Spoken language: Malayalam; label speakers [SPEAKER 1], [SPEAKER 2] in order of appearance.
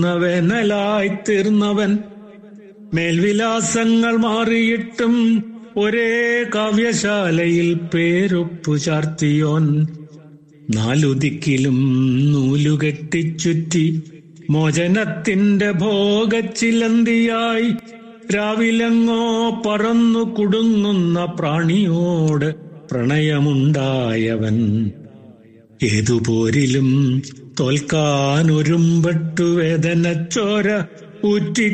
[SPEAKER 1] വേനലായി തീർന്നവൻ മേൽവിലാസങ്ങൾ മാറിയിട്ടും ഒരേ കാവ്യശാലയിൽ പേരൊപ്പു ചാർത്തിയോൻ നാലുദിക്കിലും നൂലുകെട്ടിച്ചുറ്റി മോചനത്തിന്റെ ഭോഗച്ചിലന്തിയായി രാവിലെങ്ങോ പറന്നു കുടുങ്ങുന്ന പ്രാണിയോട് പ്രണയമുണ്ടായവൻ ഏതുപോരിലും തോൽക്കാനൊരുമ്പെട്ടു വേദനച്ചോര ഊറ്റി